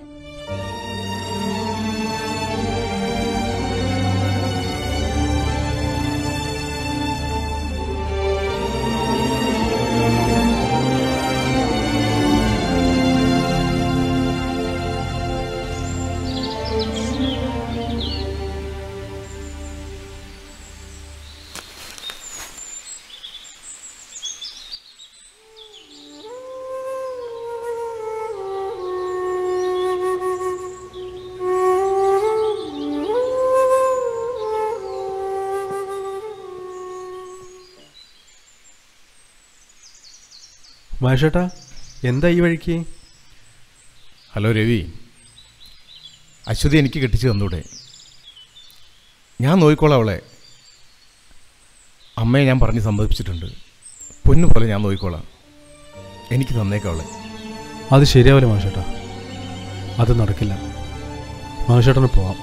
മാഷേട്ടാ എന്താ ഈ വഴിക്ക് ഹലോ രവി അശ്വതി എനിക്ക് കെട്ടിച്ചു തന്നൂടെ ഞാൻ നോക്കിക്കോളാം അവളെ അമ്മയെ ഞാൻ പറഞ്ഞ് സമ്മതിപ്പിച്ചിട്ടുണ്ട് പൊന്നു പോലെ ഞാൻ നോക്കിക്കോളാം എനിക്ക് തന്നേക്കാം അവളെ അത് ശരിയാവില്ല മാഷേട്ടാ അത് നടക്കില്ല മാഷേട്ടന് പോവാം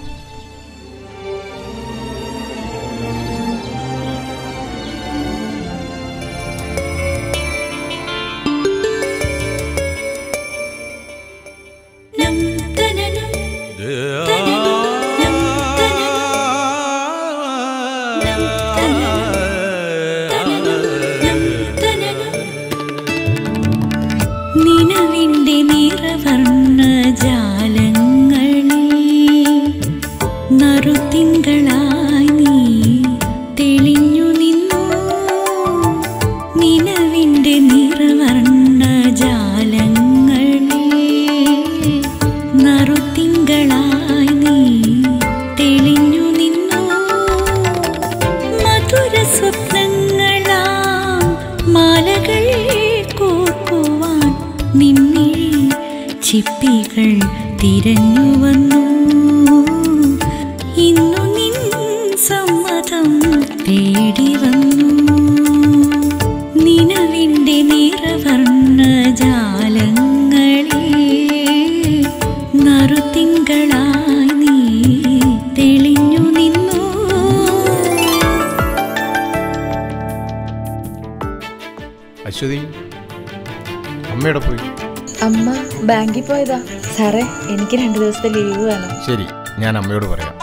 നിലവിന്റെ നിറവർണ്ണ ജാലങ്ങളിൽ നറുതിങ്കളായി നീ തെളിഞ്ഞു നിന്നു നിലവിന്റെ നിറവർണ്ണ ജാലങ്ങളിൽ നറുതിങ്കളായി നീ തെളിഞ്ഞു നിന്നു മധുര സ്വപ്നങ്ങളാം മാലകൾ കോർക്കുവാൻ നിന്നിഴി ചിപ്പികൾ തിരഞ്ഞു വന്നു ഇന്നു നിൻ സമ്മതം തേടി വന്നു നിലവിന്റെ നിറവർണ്ണ ജാലങ്ങളിൽ നറുതിങ്കളായി നീ തെളിഞ്ഞു നിന്നു അശ്വതി അമ്മയുടെ പോയി അമ്മ ബാങ്കിൽ പോയതാ സാറേ എനിക്ക് രണ്ടു ദിവസത്തെ ലീവ് വേണം ശരി ഞാൻ അമ്മയോട് പറയാം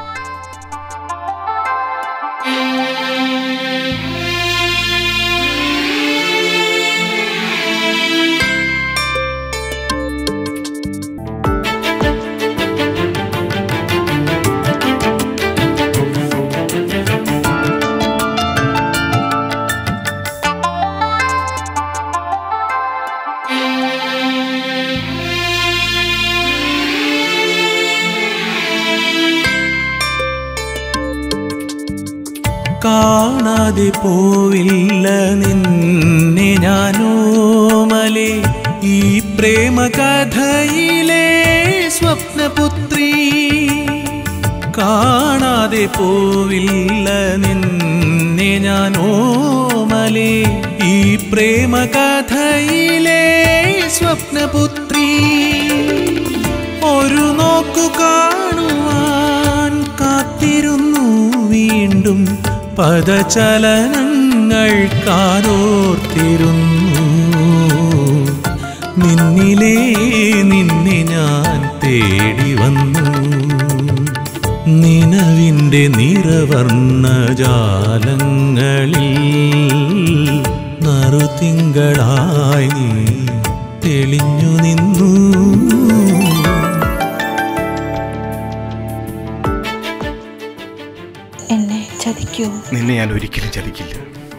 കാണാതെ പോവില്ല നിന്നെ ഞാനോമലെ ഈ പ്രേമ കഥയിലെ സ്വപ്നപുത്രി കാണാതെ പോവില്ല നിന്നെ ഞാനോമലെ ഈ പ്രേമ കഥയിലെ സ്വപ്നപുത്രി ഒരു നോക്കു കാണുവാൻ കാത്തിരുന്നു വീണ്ടും പദചലനങ്ങൾ കാതോർത്തിരുന്നു നിന്നിലേ നിന്നെ ഞാൻ തേടി വന്നു നിലവിൻ്റെ നിറവർണ്ണ ജാലങ്ങളിൽ നറുതിങ്കളായി നീ തെളിഞ്ഞു നിന്നു എന്നെ ചതിക്കൂ നിന്നെ ഞാൻ ഒരിക്കലും ചതിക്കില്ല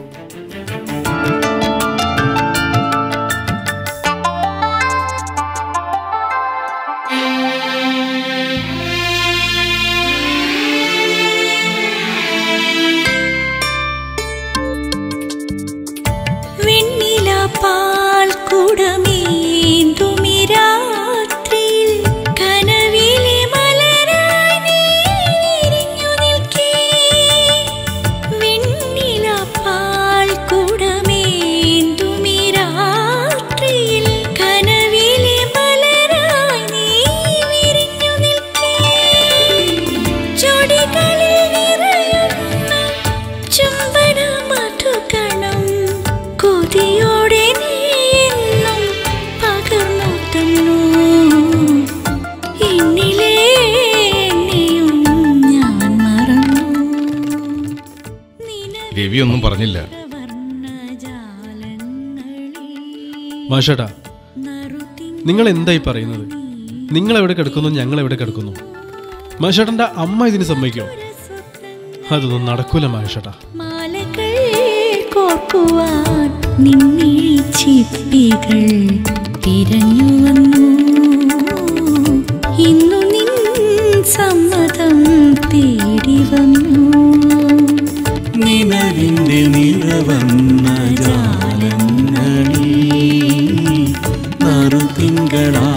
വെണ്ണില പാൽ കുടമേന്തുമി രാത്രിയിൽ കനവിലെ മലരായി നീ വിരിഞ്ഞു നിൽക്കേ. വെണ്ണില പാൽ കുടമേന്തുമി രാത്രിയിൽ കനവിലെ മലരായി നീ വിരിഞ്ഞു നിൽക്കേ. ചുടികളിൽ നിറയുന്ന ചുംബന മധുകണം കൊതിയോടെ നീ എന്നും രവി ഒന്നും പറഞ്ഞില്ല മാഷേട്ടാ നിങ്ങൾ എന്തായി പറയുന്നത് നിങ്ങൾ എവിടെ കിടക്കുന്നു ഞങ്ങൾ എവിടെ കിടക്കുന്നു മാഷേട്ടൻ്റെ അമ്മ ഇതിന് സമ്മതിക്കോ അതൊന്നും നടക്കൂല മാഷേട്ടാ മാലകൾ കോർക്കുവാൻ നിന്നിഴി ചിപ്പികൾ തിരഞ്ഞു വന്നു ഇന്നു നിൻ സമ്മതം തേടി വന്നു നിലവിൻ്റെ നിറവർണ്ണ ജാലങ്ങളിൽ നറുതിങ്കളായി